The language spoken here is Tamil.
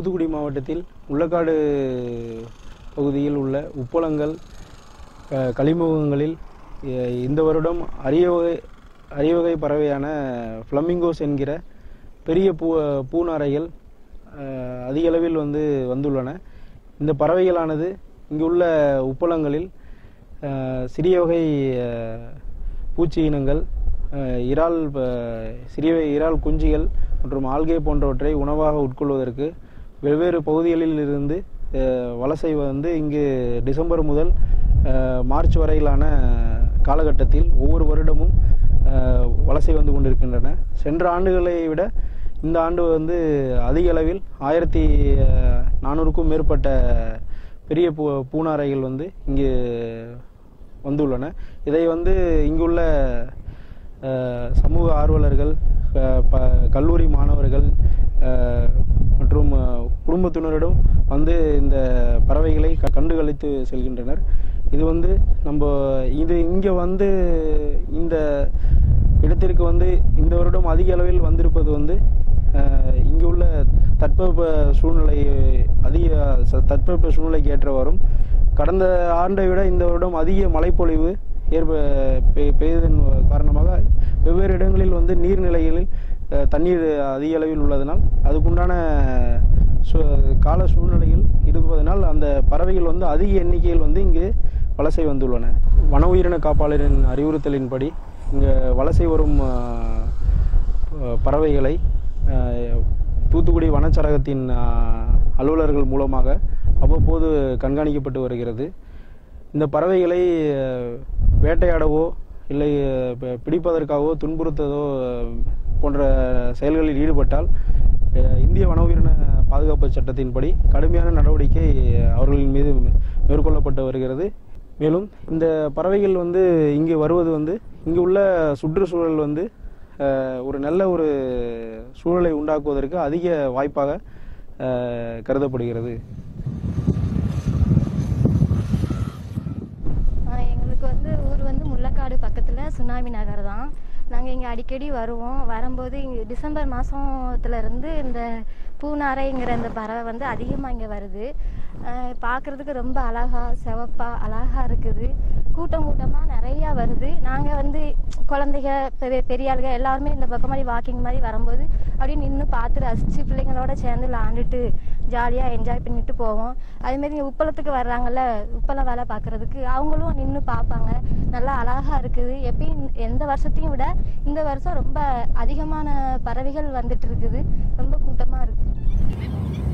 தூத்துக்குடி மாவட்டத்தில் உள்ளக்காடு பகுதியில் உள்ள உப்பளங்கள் க- கழிமுகங்களில் எ- இந்த வருடம் அரிய வகை அரிய வகை பறவையான ஃப்ளமிங்கோஸ் என்கிற பெரிய பூ பூநாரைகள் அஹ், அதிக அளவில் வந்து வந்துள்ளன இந்த பறவைகளானது இங்குள்ள உப்பளங்களில் அஹ், சிறிய வகை அஹ், பூச்சி இனங்கள் அஹ், இறால் ப- சிறிய வகை இறால் குஞ்சுகள் மற்றும் ஆல்கே போன்றவற்றை உணவாக உட்கொள்வதற்கு வெவ்வேறு பகுதிகளில் இருந்து அஹ், வலசை வந்து இங்கு டிசம்பர் முதல் அஹ், மார்ச் வரையிலான காலகட்டத்தில் ஒவ்வொரு வருடமும் அஹ், வலசை வந்து கொண்டிருக்கின்றன சென்ற ஆண்டுகளை விட இந்த ஆண்டு வந்து அதிக அளவில் ஆயிரத்தி நானூறுக்கும் மேற்பட்ட பெரிய பூ பூனாரைகள் வந்து இங்கு வந்துள்ளன இதை வந்து இங்குள்ள அஹ், சமூக ஆர்வலர்கள் அஹ், ப- கல்லூரி மாணவர்கள் அஹ், மற்றும் அஹ், குடும்பத்தினரிடம் வந்து இந்த பறவைகளை க- கண்டுகளித்து செல்கின்றனர் இது வந்து நம்ம இது இங்கே வந்து இந்த இடத்திற்கு வந்து இந்த வருடம் அதிக அளவில் வந்திருப்பது வந்து அஹ், இங்கு உள்ள தட்பவெப்ப சூழ்நிலை அதிக ச- தட்பவெப்ப சூழ்நிலைக்கு ஏற்றவாறும் கடந்த ஆண்டை விட இந்த வருடம் அதிக மழைப்பொழிவு ஏற்ப பெய்- பெய்ததன் காரணமாக வெவ்வேறு இடங்களில் வந்து நீர்நிலைகளில் அஹ், தண்ணீர் அதிக அளவில் உள்ளதனால் அதுக்குண்டான சு- கால சூழ்நிலையில் இருப்பதனால் அந்த பறவைகள் வந்து அதிக எண்ணிக்கையில் வந்து இங்கு வலசை வந்துள்ளன வன உயிரின காப்பாளரின் அறிவுறுத்தலின்படி இங்கே வலசை வரும் அஹ், அஹ், பறவைகளை அஹ், தூத்துக்குடி வனச்சரகத்தின் அஹ், அலுவலர்கள் மூலமாக அவ்வப்போது கண்காணிக்கப்பட்டு வருகிறது இந்த பறவைகளை அஹ், வேட்டையாடவோ இல்லை அஹ், ப- பிடிப்பதற்காகவோ துன்புறுத்ததோ அஹ், போன்ற செயல்களில் ஈடுபட்டால் அஹ், இந்திய வன உயிரின பாதுகாப்பு சட்டத்தின்படி கடுமையான நடவடிக்கை அவர்களின் மீது மேற்கொள்ளப்பட்டு வருகிறது மேலும் இந்த பறவைகள் வந்து இங்கு வருவது வந்து இங்கு உள்ள சுற்றுச்சூழல் வந்து அஹ், ஒரு நல்ல ஒரு சூழலை உண்டாக்குவதற்கு அதிக வாய்ப்பாக அஹ், கருதப்படுகிறது ஆ, எங்களுக்கு வந்து ஊர் வந்து முள்ளக்காடு பக்கத்தில் சுனாமி நகர் தான் நாங்கள் இங்கே அடிக்கடி வருவோம் வரும்போது இங்கே டிசம்பர் மாதத்துல இருந்து இந்த பூநாரைங்கிற இந்த பறவை வந்து அதிகமாக இங்கே வருது பார்க்குறதுக்கு ரொம்ப அழகா சிவப்பா அழகா இருக்குது கூட்டம் கூட்டமாக நிறையா வருது நாங்கள் வந்து குழந்தைங்க பெரிய பெரிய ஆளுங்க எல்லாருமே இந்த பக்கம் மாதிரி வாக்கிங் மாதிரி வரும்போது அப்படியே நின்று பார்த்து ரசித்து பிள்ளைங்களோட சேர்ந்து விளாண்டுட்டு ஜாலியாக என்ஜாய் பண்ணிட்டு போவோம் அதேமாரி இங்கே உப்பளத்துக்கு வர்றாங்கல்ல உப்பளம் வேலை பார்க்குறதுக்கு அவங்களும் நின்று பார்ப்பாங்க நல்லா அழகா இருக்குது எப்பயும் எந்த வருஷத்தையும் விட இந்த வருஷம் ரொம்ப அதிகமான பறவைகள் வந்துட்டு இருக்குது ரொம்ப கூட்டமாக இருக்குது